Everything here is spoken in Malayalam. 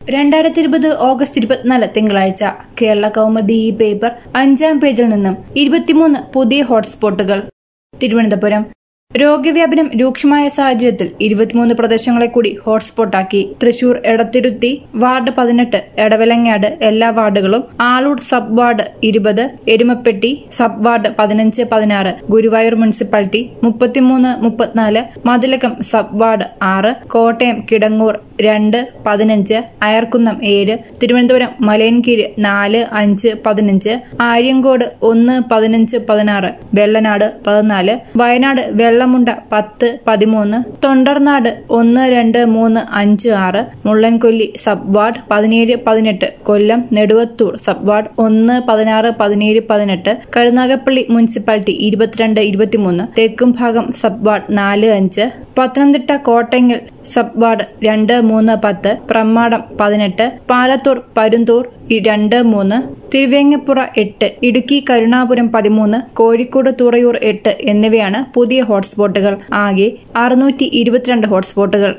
രണ്ടായിരത്തി ഇരുപത് ഓഗസ്റ്റ് ഇരുപത്തിനാല് തിങ്കളാഴ്ച കേരള കൗമുദി ഈ പേപ്പർ അഞ്ചാം പേജിൽ നിന്നും ഇരുപത്തിമൂന്ന് പുതിയ ഹോട്ട്സ്പോട്ടുകൾ തിരുവനന്തപുരം രോഗവ്യാപനം രൂക്ഷമായ സാഹചര്യത്തിൽ ഇരുപത്തിമൂന്ന് പ്രദേശങ്ങളെ കൂടി ഹോട്ട്സ്പോട്ടാക്കി തൃശൂർ എടത്തിരുത്തി വാർഡ് പതിനെട്ട് എടവലങ്ങാട് എല്ലാ വാർഡുകളും ആളൂർ സബ് വാർഡ് ഇരുപത് എരുമപ്പെട്ടി സബ് വാർഡ് പതിനഞ്ച് പതിനാറ് ഗുരുവായൂർ മുനിസിപ്പാലിറ്റി മുപ്പത്തിമൂന്ന് മുപ്പത്തിനാല് മതിലകം സബ് വാർഡ് ആറ് കോട്ടയം കിടങ്ങൂർ രണ്ട് പതിനഞ്ച് അയർക്കുന്നം ഏഴ് തിരുവനന്തപുരം മലയൻകീഴ് നാല് അഞ്ച് പതിനഞ്ച് ആര്യങ്കോട് ഒന്ന് പതിനഞ്ച് പതിനാറ് വെള്ളനാട് പതിനാല് വയനാട് വെള്ളമുണ്ട പത്ത് പതിമൂന്ന് തൊണ്ടർനാട് ഒന്ന് രണ്ട് മൂന്ന് അഞ്ച് ആറ് മുള്ളൻകൊല്ലി സബ് വാർഡ് പതിനേഴ് പതിനെട്ട് കൊല്ലം നെടുവത്തൂർ സബ് വാർഡ് ഒന്ന് പതിനാറ് പതിനേഴ് പതിനെട്ട് കരുനാഗപ്പള്ളി മുനിസിപ്പാലിറ്റി ഇരുപത്തിരണ്ട് ഇരുപത്തിമൂന്ന് തെക്കും ഭാഗം സബ് വാർഡ് നാല് അഞ്ച് പത്തനംതിട്ട കോട്ടങ്ങൽ സബ് വാർഡ് രണ്ട് മൂന്ന് പത്ത് പ്രമ്മാടം പതിനെട്ട് പാലത്തൂർ പരുന്തൂർ ഇ- രണ്ട് മൂന്ന് തിരുവേങ്ങപ്പുറ എട്ട് ഇടുക്കി കരുണാപുരം പതിമൂന്ന് കോഴിക്കോട് തുറയൂർ എട്ട് എന്നിവയാണ് പുതിയ ഹോട്ട്സ്പോട്ടുകൾ ആകെ അറുന്നൂറ്റി ഇരുപത്തിരണ്ട് ഹോട്ട്സ്പോട്ടുകൾ